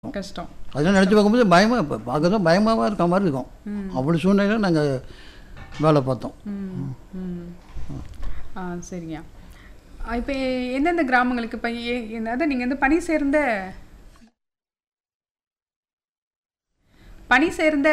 கஷ்டம் அதெல்லாம் நினச்சி பார்க்கும்போது பயமாக இப்போ பார்க்க தான் பயமாக இருக்க மாதிரி இருக்கும் அப்படி சூழ்நிலையில் நாங்கள் வேலை பார்த்தோம் ம் ம் ஆ சரிங்க இப்போ எந்தெந்த கிராமங்களுக்கு இப்போ அதாவது நீங்கள் வந்து பணி சேர்ந்த பணி சேர்ந்த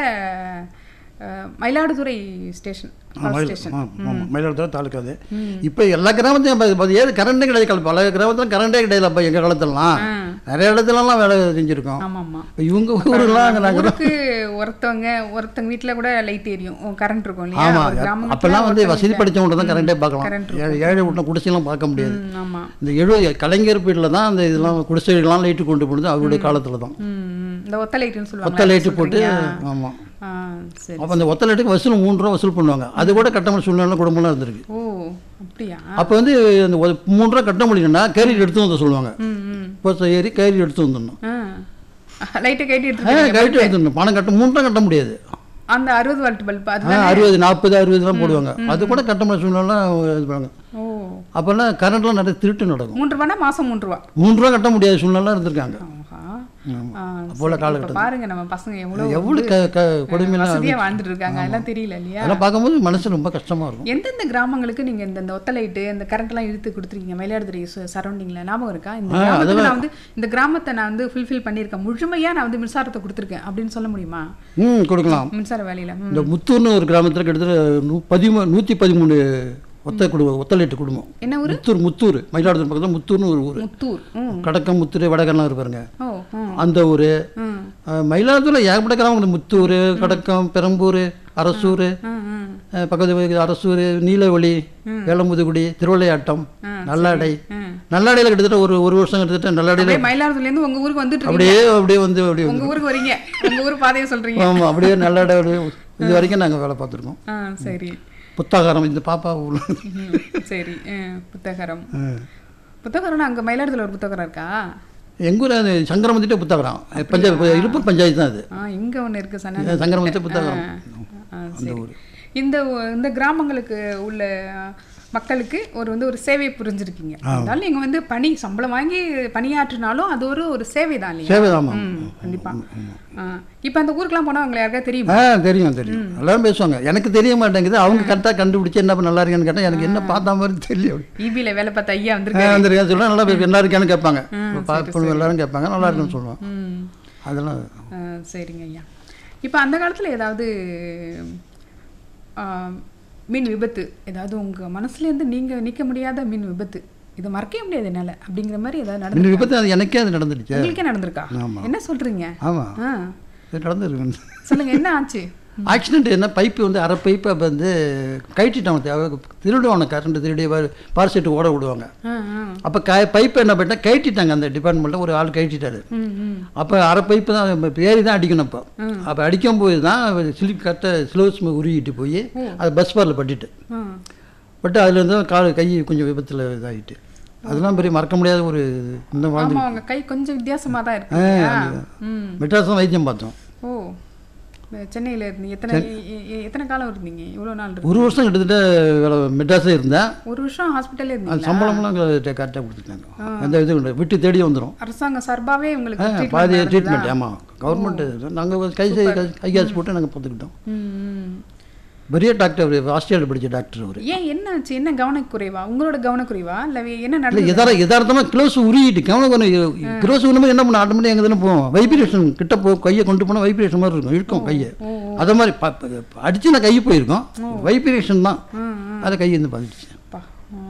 அஹ், மயிலாடுதுறை ஸ்டேஷன் மயில் ஸ்டேஷன் ஆமாம் மயிலாடுதுறை தாலுக்கா அது இப்போ எல்லா கிராமத்தையும் இப்போ இப்போ ஏது கரண்டே கிடையாது பல கிராமத்தில் கரண்டே கிடையாது அப்போ எங்கள் காலத்துலலாம் ஆ நிறைய இடத்துலலாம் வேலை செஞ்சுருக்கோம் ஆமாம் ஆமாம் இப்போ இவங்க ஊரெலாம் அங்கே நாங்கள் ஊருக்கு ஒருத்தவங்க ஒருத்தவங்க வீட்டில் கூட லைட் எரியும் கரண்ட் இருக்கும் இல்லையா ஆமாம் ஒரு கிராமத்துல அப்போல்லாம் வந்து ஒருத்தவங்க வசதி படித்தவங்கள்ட்ட தான் கரண்டே பார்க்கலாம் கரண்ட் ஏழை ஏழை வீட்டில் குடிசைலாம் பார்க்க முடியாது ம், ஆமாம் இந்த எழுபது கலைஞர் பீரியடில் தான் அந்த இதெல்லாம் குடிசைகள்லாம் லைட்டு கொண்டு போனது அவருடைய காலத்தில் தான் ம் ம். இந்த ஒத்த லைட்டுன்னு ஒத்த சொல்லுவாங்க லைட்டு போட்டு ஆமாம் ஆ சரி அப்போ அந்த ஒத்த லைட்டுக்கு வசூல் மூணு ரூபா வசூல் பண்ணுவாங்க அது கூட கட்டண சூழ்நிலை குடும்பம்லாம் இருந்திருக்கு ஓ அப்படியா அப்போ வந்து அந்த ஒரு மூணு ரூபா கட்ட முடியலன்னா கேரியர் எடுத்து வந்து சொல்லுவாங்க ம் ம் இப்போ ஏறி கேரியர் எடுத்து வந்துடணும் ஆ லைட்டை கட்டி ஆ எடுத்துருக்கீங்க கைட்டு எடுத்துடணும் பணம் கட்ட மூணு ரூபா கட்ட முடியாது அந்த அறுபது வால்ட் பல்ப் அது ஆ அறுபது நாற்பது அறுபதுலாம் போடுவாங்க அது கூட கட்ட முடியாத சூழ்நிலை இது பண்ணுவாங்க ஓ அப்போல்லாம் கரண்ட்லாம் நிறைய திருட்டு நடக்கும் மூன்று ரூபானா மாசம் மூன்று ரூபா மூணு ரூபா கட்ட முடியாத சூழ்நிலை இருந்திருக்காங்க ஆஹா ஆமா. ஆ, அப்போல சரி. காலகட்டம். இப்ப பாருங்க நம்ம பசங்க எவ்வளவு எவ்வளோ க க கொடுமையெல்லாம் வசதியா வாழ்ந்துட்டு இருக்காங்க அதெல்லாம் தெரியல இல்லையா அதெல்லாம் பார்க்கும்போது மனசு ரொம்ப கஷ்டமாக இருக்கும் எந்தெந்த கிராமங்களுக்கு நீங்க இந்த இந்த ஒத்த லைட்டு இந்த கரண்ட் எல்லாம் இழுத்து கொடுத்துருக்கீங்க மயிலாடுதுறை சரௌண்டிங்ல ஞாபகம் இருக்கா இந்த ஆ, கிராமத்துக்கு நான் வந்து இந்த கிராமத்தை நான் வந்து ஃபுல்ஃபில் பண்ணியிருக்கேன் முழுமையா நான் வந்து மின்சாரத்தை கொடுத்துருக்கேன் அப்படின்னு சொல்ல முடியுமா ம் கொடுக்கலாம் மின்சார வேலையில ம். இந்த முத்தூர்னு ஒரு கிராமத்தில் கிட்டத்தட்ட நூ பதிமூ நூற்றி பதிமூணு ஒத்த குடும்பம் ஒத்தலைட்டு குடும்பம் என்ன ஊரு முத்தூர் முத்தூர் மயிலாடுதுறை பக்கத்தில் முத்தூர்னு ஒரு ஊர் முத்தூர் ம் கடக்கம் முத்தூர் வடகம்லாம் இருப்பாருங்க ஓ ம் அந்த ஊர் ம் மயிலாடுதுறை ஏகப்பட்ட கிராமங்கள் முத்தூர் கடக்கம் பெரம்பூர் அரசூர் ம் ம் அஹ், பக்கத்து அரசூர் நீலவழி வேளமுதுகுடி திருவள்ளையாட்டம் நல்லாடை ம் நல்லாடையில் கிட்டத்தட்ட ஒரு ஒரு வருஷம் கிட்டத்தட்ட நல்லாடையில் அப்படியே மயிலாடுதுறையில இருந்து உங்க ஊருக்கு வந்துட்டு இருக்கீங்க அப்படியே அப்படியே வந்து அப்படியே உங்க ஊருக்கு வரீங்க உங்க ஊர் பாதையை சொல்றீங்க ஆமாம் அப்படியே நல்லாடை அப்படியே இது வரைக்கும் நாங்கள் வேலை பார்த்துருக்கோம் ஆ சரி புத்தகாரம் இந்த பாப்பா உள்ள ம், சரி ஆ, புத்தகரம் புத்தகரம் அங்க மயிலாடுதுறையில ஒரு புத்தகரம் இருக்கா எங்கள் ஊர் அது சங்கரம் வந்துட்டு புத்தகரம் பஞ்சாயத்து இருப்பூர் பஞ்சாயத்து தான் அது ஆ இங்க ஒண்ணு இருக்கு சனா சங்கரம் வந்துட்டு புத்தகரம் ஆ, சரி இந்த ஊ- இந்த கிராமங்களுக்கு உள்ள மக்களுக்கு ஒரு வந்து ஒரு சேவை புரிஞ்சிருக்கீங்க அதனால நீங்க வந்து பணி சம்பளம் வாங்கி பணியாற்றினாலும் அது ஒரு ஒரு சேவை தான் இல்லையா சேவைதாம்மா ம், கண்டிப்பா ஆ, இப்ப அந்த ஊருக்குலாம் போனா அவங்களை யாருக்காவது தெரியுமா ஆ தெரியும் தெரியும் எல்லாரும் பேசுவாங்க எனக்கு தெரிய மாட்டேங்குது அவங்க கரெக்டாக கண்டுபிடிச்சு என்ன பண்ண நல்லா இருக்கேன்னு கேட்டால் எனக்கு என்ன பார்த்தா மாதிரி தெரியல ஈபில வேலை பார்த்த ஐயா ஆ வந்திருக்காரு வந்திருக்கேன் சொல்லுவேன் நல்லா பேர் நல்லா இருக்கான்னு கேட்பாங்க பார்க்கணும் எல்லாரும் கேட்பாங்க நல்லா இருக்குன்னு சொல்லுவேன் ம் அதெல்லாம் ஆ, சரிங்க ஐயா இப்போ அந்த காலத்தில் ஏதாவது ஆ, மின் விபத்து ஏதாவது உங்கள் மனசுலேருந்து நீங்கள் நீக்க முடியாத மின் விபத்து இதை மறக்கவே முடியாது என்னால் அப்படிங்கிற மாதிரி ஏதாவது நடந்து இந்த விபத்து அது எனக்கே அது நடந்துடுச்சு உங்களுக்கே நடந்திருக்கா ஆமா. என்ன சொல்கிறீங்க ஆமாம் ஆ இது நடந்துருக்கு சொல்லுங்க என்ன ஆச்சு ஆக்சிடென்ட் என்ன பைப்பு வந்து அரை பைப்பை வந்து கழட்டிட்டான் தேவை திருடுவாங்க கரண்ட் திருடி பார் செட்டு ஓட விடுவாங்க ஆ ஆ அப்போ க பைப்பை என்ன பண்ணிட்டா கழட்டிட்டாங்க அந்த டிபார்ட்மெண்ட்டில் ஒரு ஆள் கழட்டிட்டாரு ம் ம் அப்போ அரை பைப்பு தான் ஏறி தான் அடிக்கணும் இப்போ அப்போ அடிக்கும் போது தான் சிலிப் கட்ட ஸ்லோஸ் உருகிட்டு போய் அது பஸ் பாரில் பட்டுட்டு ஆ பட்டு அதுலேருந்து கால் கை கொஞ்சம் விபத்தில் இதாகிட்டு அதெல்லாம் பெரிய மறக்க முடியாத ஒரு இந்த வாழ்ந்து ஆமாம் உங்கள் கை கொஞ்சம் வித்தியாசமாக தான் இருக்கு இல்லையா? ம் மெட்ராஸ் தான் வைத்தியம் பார்த்தோம் ஓ சென்னையில் இருந்தீங்க எத்தனை எ- எ- எத்தனை காலம் இருந்தீங்க இவ்வளோ நாள் இருக்கு ஒரு வருஷம் கிட்டத்தட்ட வேலை மெட்ராஸே இருந்தேன் ஒரு வருஷம் ஹாஸ்பிட்டலே அது இருந்தீங்க சம்பளம்லாம் கரெக்டாக கொடுத்துட்டாங்க எந்த இதுவும் இல்லை விட்டு தேடி வந்துடும் அரசாங்க சார்பாகவே உங்களுக்கு treatment பாதி நடந்ததா? ட்ரீட்மெண்ட் ஆமாம் கவர்மெண்ட்டு நாங்கள் கை செய் கை கை காசு போட்டு நாங்கள் பார்த்துக்கிட்டோம் ம், ம். பெரிய டாக்டர் ஆஸ்திரேலியா படித்த டாக்டர் அவர் ஏன் என்ன ஆச்சு என்ன கவனக்குறைவா உங்களோட கவனக்குறைவா இல்ல வே- என்ன இல்லை நடந்தது எதார யதார்த்தமாக க்ளோஸ் உருகிட்டு கவனம் க்ளோஸ் உண்மை என்ன பண்ண ஆட்டோமேட்டிக் எங்கே தானே போவோம் வைப்ரேஷன் கிட்ட போ கையை கொண்டு போனால் வைப்ரேஷன் மாதிரி இருக்கும் இழுக்கும் கையை அதே மாதிரி ப- ப- அடிச்சு நான் கை போயிருக்கோம் வைப்ரேஷன் தான் அதை கை வந்து பதிச்சு அப்பா, ஆ.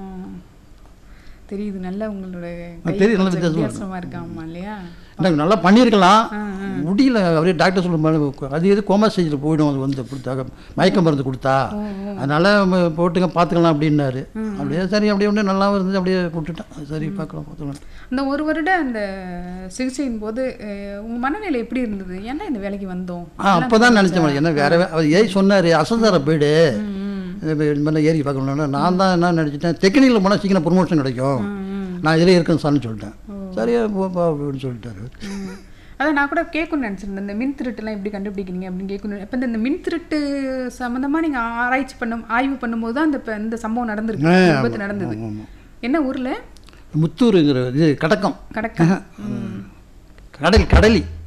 தெரியுது நல்ல உங்களோட ஆ, கை தெரியுது, நல்ல கொஞ்சம் வித்தியாசமா வித்தியாசமா இருக்கு ஆமா இல்லையா எனக்கு நல்லா பண்ணியிருக்கலாம் முடியல அப்படியே டாக்டர் சொல்ல அது எது கோமா ஸ்டேஜில் போயிடும் அது வந்து கொடுத்தா மயக்க மருந்து கொடுத்தா அதனால ம- போட்டுங்க பார்த்துக்கலாம் அப்படின்னாரு அப்படியே சரி அப்படியே ஒன்று நல்லா இருந்துச்சு அப்படியே போட்டுட்டேன் அது சரி பார்க்கலாம் பார்த்துக்கலாம் அந்த ஒரு வருட அந்த சிகிச்சையின் போது அஹ், உங்க மனநிலை எப்படி இருந்தது ஏன்னா இந்த வேலைக்கு வந்தோம் ஆ அப்போ தான் நினச்சேன் ஏன்னா வேற வே- அவர் ஏறி சொன்னார் அசந்தார போயிடு ம், ம். இது மாதிரி ஏறி பார்க்கணும்னா நான் தான் என்ன நினச்சிட்டேன் டெக்னிக்கல் போனால் சீக்கிரம் ப்ரொமோஷன் கிடைக்கும் நான் இதில் இருக்கேன் சார்னு சொல்லிட்டேன் சரியா போப்பா அப்படின்னு சொல்லிட்டாரு ம். அதான் நான் கூட கேட்கணும்னு நினச்சிருந்தேன் இந்த மின் திருட்டுலாம் எப்படி கண்டுபிடிக்கிறீங்க அப்படின்னு கேட்கணும் இப்போ இந்த மின் திருட்டு சம்மந்தமாக நீங்கள் ஆராய்ச்சி பண்ணும் ஆய்வு பண்ணும்போது தான் இந்த இப்ப இந்த சம்பவம் நடந்திருக்கு இந்த விபத்து நடந்தது ஆமாம் என்ன ஊரில் முத்தூருங்கிற இது கடக்கம் கடக்க கடல் கடலி